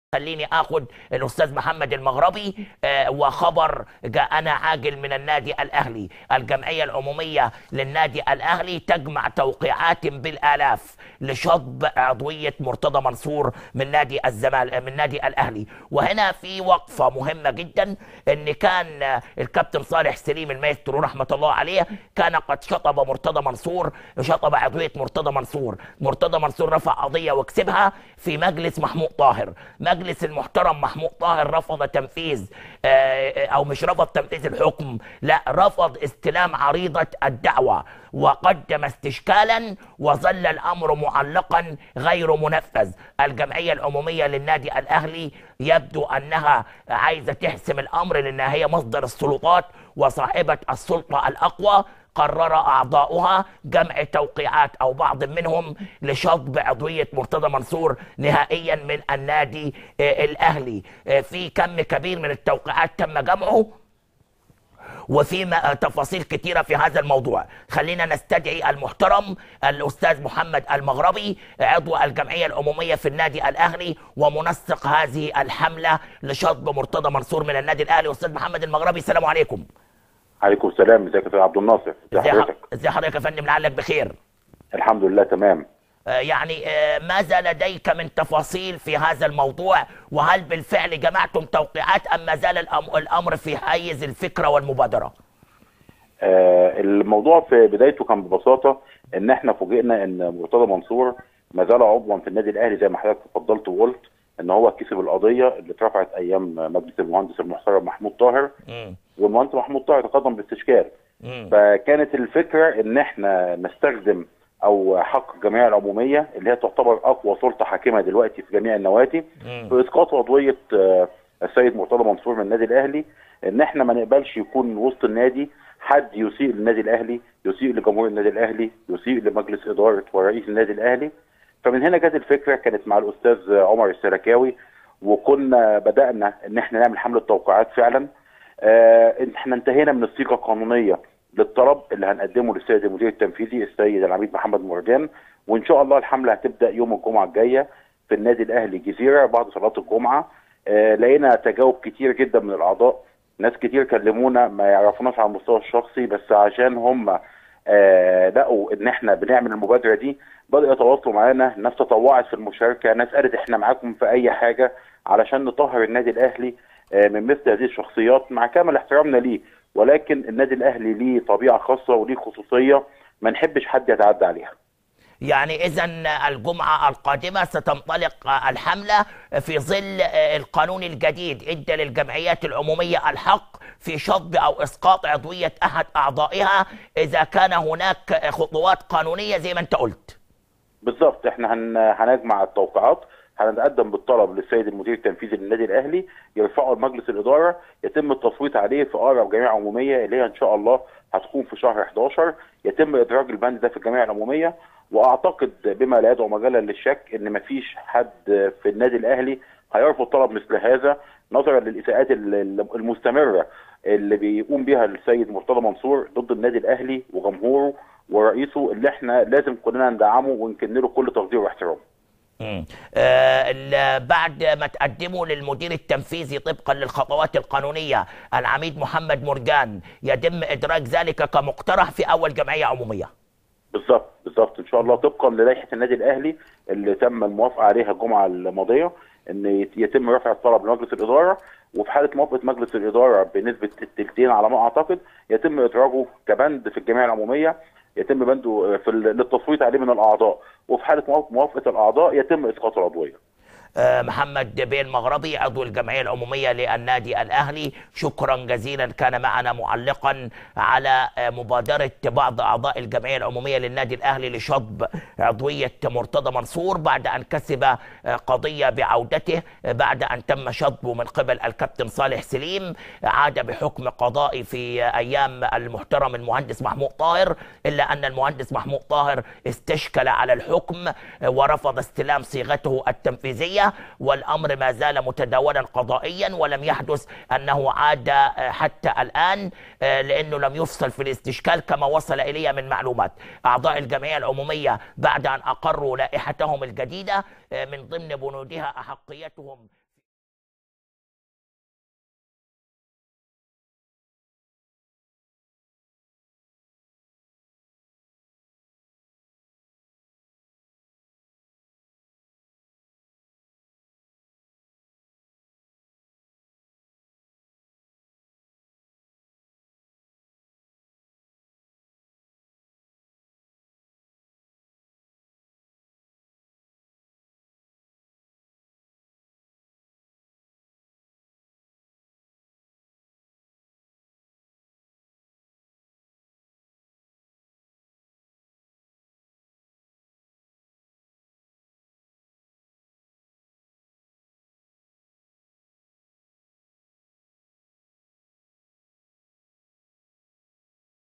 خليني اخد الاستاذ محمد المغربي آه، وخبر جاءنا عاجل من النادي الاهلي الجمعيه العموميه للنادي الاهلي تجمع توقيعات بالالاف لشطب عضويه مرتضى منصور من نادي الزمال من نادي الاهلي وهنا في وقفه مهمه جدا ان كان آه، الكابتن صالح سليم المايسترو رحمه الله عليه كان قد شطب مرتضى منصور شطب عضويه مرتضى منصور مرتضى منصور رفع قضيه وكسبها في مجلس محمود طاهر مجلس المحترم محمود طاهر رفض تنفيذ آه، او مش رفض تنفيذ الحكم لا رفض استلام عريضه الدعوه وقدم استشكالا وظل الامر معلقا غير منفذ الجمعيه العموميه للنادي الاهلي يبدو انها عايزه تحسم الامر لانها هي مصدر السلطات وصاحبه السلطه الاقوى قرر أعضاؤها جمع توقيعات أو بعض منهم لشطب عضوية مرتضى منصور نهائيا من النادي آه، الأهلي آه، في كم كبير من التوقيعات تم جمعه وفي م- تفاصيل كتيرة في هذا الموضوع خلينا نستدعي المحترم الأستاذ محمد المغربي عضو الجمعية العمومية في النادي الأهلي ومنسق هذه الحملة لشطب مرتضى منصور من النادي الأهلي أستاذ محمد المغربي السلام عليكم عليكم السلام ازيك يا استاذ عبد الناصر ازي ازي حضرتك ح- ازي حضرتك يا فندم لعلك بخير الحمد لله تمام آه، يعني آه، ماذا لديك من تفاصيل في هذا الموضوع وهل بالفعل جمعتم توقيعات أم ما زال الأم- الأمر في حيز الفكرة والمبادرة آه الموضوع في بدايته كان ببساطه ان احنا فوجئنا ان مرتضى منصور ما زال عضوا في النادي الاهلي زي ما حضرتك تفضلت وقلت ان هو كسب القضيه اللي اترفعت ايام مجلس المهندس المحترم محمود طاهر مم. والمهندس محمود طاهر تقدم باستشكال مم. فكانت الفكره ان احنا نستخدم او حق الجمعيه العموميه اللي هي تعتبر اقوى سلطه حاكمه دلوقتي في جميع النوادي مم. في اسقاط عضويه آه، السيد مرتضى منصور من النادي الاهلي ان احنا ما نقبلش يكون وسط النادي حد يسيء للنادي الاهلي يسيء لجمهور النادي الاهلي يسيء لمجلس اداره ورئيس النادي الاهلي فمن هنا جت الفكره كانت مع الاستاذ عمر السركاوي وكنا بدانا ان احنا نعمل حمله توقيعات فعلا آه احنا انتهينا من الصيغه القانونيه للطلب اللي هنقدمه للسيد المدير التنفيذي السيد العميد محمد مرجان وان شاء الله الحمله هتبدا يوم الجمعه الجايه في النادي الاهلي الجزيره بعد صلاه الجمعه آه لقينا تجاوب كتير جدا من الاعضاء ناس كتير كلمونا ما يعرفوناش على المستوى الشخصي بس عشان هم آه لقوا ان احنا بنعمل المبادره دي بدأوا يتواصلوا معانا ناس تطوعت في المشاركه ناس قالت احنا معاكم في اي حاجه علشان نطهر النادي الاهلي آه من مثل هذه الشخصيات مع كامل احترامنا ليه ولكن النادي الاهلي ليه طبيعه خاصه وليه خصوصيه ما نحبش حد يتعدى عليها يعني إذا الجمعة القادمة ستنطلق الحملة في ظل القانون الجديد إدى للجمعيات العمومية الحق في شطب أو إسقاط عضوية أحد أعضائها إذا كان هناك خطوات قانونية زي ما أنت قلت بالظبط احنا هن... هنجمع التوقيعات هنتقدم بالطلب للسيد المدير التنفيذي للنادي الاهلي يرفعه لمجلس الاداره يتم التصويت عليه في اقرب جمعيه عموميه اللي هي ان شاء الله هتكون في شهر 11 يتم ادراج البند ده في الجمعيه العموميه واعتقد بما لا يدعو مجالا للشك ان مفيش حد في النادي الاهلي هيرفض طلب مثل هذا نظرا للاساءات ال- المستمره اللي بيقوم بها السيد مرتضى منصور ضد النادي الاهلي وجمهوره ورئيسه اللي احنا لازم كلنا ندعمه ونكن له كل تقدير واحترام. مم. آه، ال- بعد ما تقدموا للمدير التنفيذي طبقا للخطوات القانونية العميد محمد مرجان يتم إدراج ذلك كمقترح في أول جمعية عمومية بالظبط بالظبط ان شاء الله طبقا للائحه النادي الاهلي اللي تم الموافقه عليها الجمعه الماضيه ان يت- يتم رفع الطلب لمجلس الاداره وفي حاله موافقه مجلس الاداره بنسبه التلتين على ما اعتقد يتم ادراجه كبند في الجمعيه العموميه يتم بنده في ال- للتصويت عليه من الاعضاء وفي حاله موافقه موافقة الاعضاء يتم اسقاط العضويه آه، محمد بيه المغربي عضو الجمعية العمومية للنادي الأهلي شكرا جزيلا كان معنا معلقا على آه، مبادرة بعض أعضاء الجمعية العمومية للنادي الأهلي لشطب عضوية مرتضى منصور بعد أن كسب آه، قضية بعودته آه، بعد أن تم شطبه من قبل الكابتن صالح سليم عاد بحكم قضائي في آه، أيام المحترم المهندس محمود طاهر إلا أن المهندس محمود طاهر استشكل على الحكم آه، ورفض استلام صيغته التنفيذية والأمر ما زال متداولا قضائيا ولم يحدث أنه عاد آه، حتى الآن آه، لأنه لم يفصل في الاستشكال كما وصل إلي من معلومات أعضاء الجمعية العمومية بعد أن أقروا لائحتهم الجديدة آه، من ضمن بنودها أحقيتهم